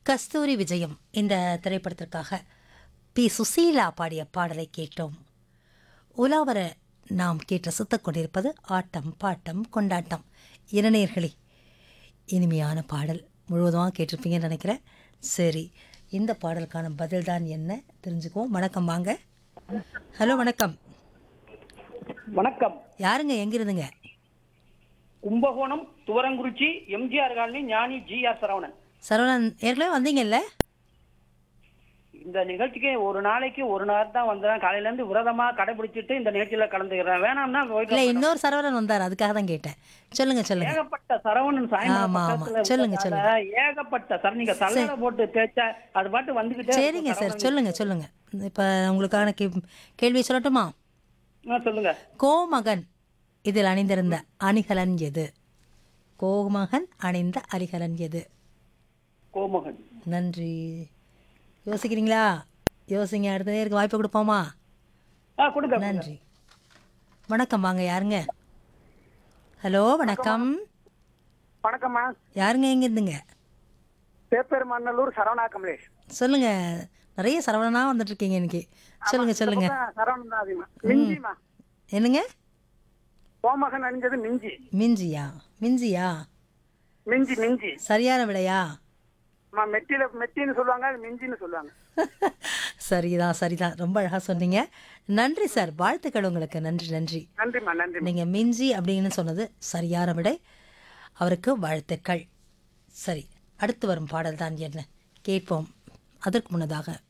கஸ்தூரி விஜயம் இந்த திரைப்படத்திற்காக பி சுசீலா பாடிய பாடலை கேட்டோம் உலாவர நாம் கேட்டு சுத்தக் கொண்டிருப்பது ஆட்டம் பாட்டம் கொண்டாட்டம் இளநேர்களே இனிமையான பாடல் முழுவதுமாக கேட்டிருப்பீங்கன்னு நினைக்கிறேன் சரி இந்த பாடலுக்கான பதில் தான் என்ன தெரிஞ்சுக்குவோம் வணக்கம் வாங்க ஹலோ வணக்கம் வணக்கம் யாருங்க எங்கிருந்துங்க Kumbakonam Thuvarankurichi MGR colony Gnani G R Saravanan Saravanan ஏற்கனவே வந்தீங்கல்ல இந்த நிகழ்ச்சிக்கு ஒரு நாளைக்கு ஒரு நாள் தான் வந்தேன் காலையில இருந்து விரதமா கடைபிடிச்சிட்டு இந்த நிகழ்ச்சியில கலந்துக்கிறேன் வேணாம்னா போயிட்டு இல்லை வரேன். இன்னொரு சரவணன் வந்தார் அதுக்காக தான் கேட்டேன் சொல்லுங்க சொல்லுங்க ஏகப்பட்ட சரவணன் சாயந்தரம் ஆமா, ஆமா. பக்கத்துல சொல்லுங்க, இருக்கிறதால ஏகப்பட்ட சார் நீங்க சல்லடை போட்டு தேய்ச்சா அது பாட்டு வந்துகிட்டே இருக்கும் சரிங்க சார் சரவணன். சொல்லுங்க சொல்லுங்க இப்போ உங்களுக்கான கே கேள்வி சொல்லட்டுமா ஆ, சொல்லுங்க கோமகன் இதில் அணிந்திருந்த அணிகலன் எது கோமகன் அணிந்த அணிகலன் எது கோமகன் நன்றி யோசிக்கிறீங்களா யோசிங்க அடுத்த நேருக்கு வாய்ப்பு கொடுப்போமா ஆ கொடுங்க கொடுங்க. நன்றி வணக்கம் வாங்க யாருங்க ஹலோ வணக்கம் வணக்கம்மா யாருங்க எங்க இருந்துங்க பேப்பெருமண்ணலூர் சரவணா கமலேஷ் சொல்லுங்க நிறைய சரவணனா வந்துட்டு இருக்கீங்க இன்னைக்கு சொல்லுங்க சொல்லுங்க சரவணன் தான் அதிகமா மிஞ்சிமா என்னங்க கோமகன் அணிஞ்சது மிஞ்சி மிஞ்சியா மிஞ்சியா மிஞ்சி மிஞ்சி சரியான விடையா அம்மா மெட்டில மெட்டின்னு சொல்லுவாங்க அது மிஞ்சின்னு சொல்லுவாங்க சரிதான் சரிதான் ரொம்ப அழகாக சொன்னீங்க நன்றி சார் வாழ்த்துக்கள் உங்களுக்கு நன்றி நன்றி நன்றிம்மா நன்றி நீங்கள் மிஞ்சி அப்படின்னு சொன்னது சரியான விடை அவருக்கு வாழ்த்துக்கள் சரி அடுத்து வரும் பாடல் தான் என்ன கேட்போம் அதற்கு முன்னதாக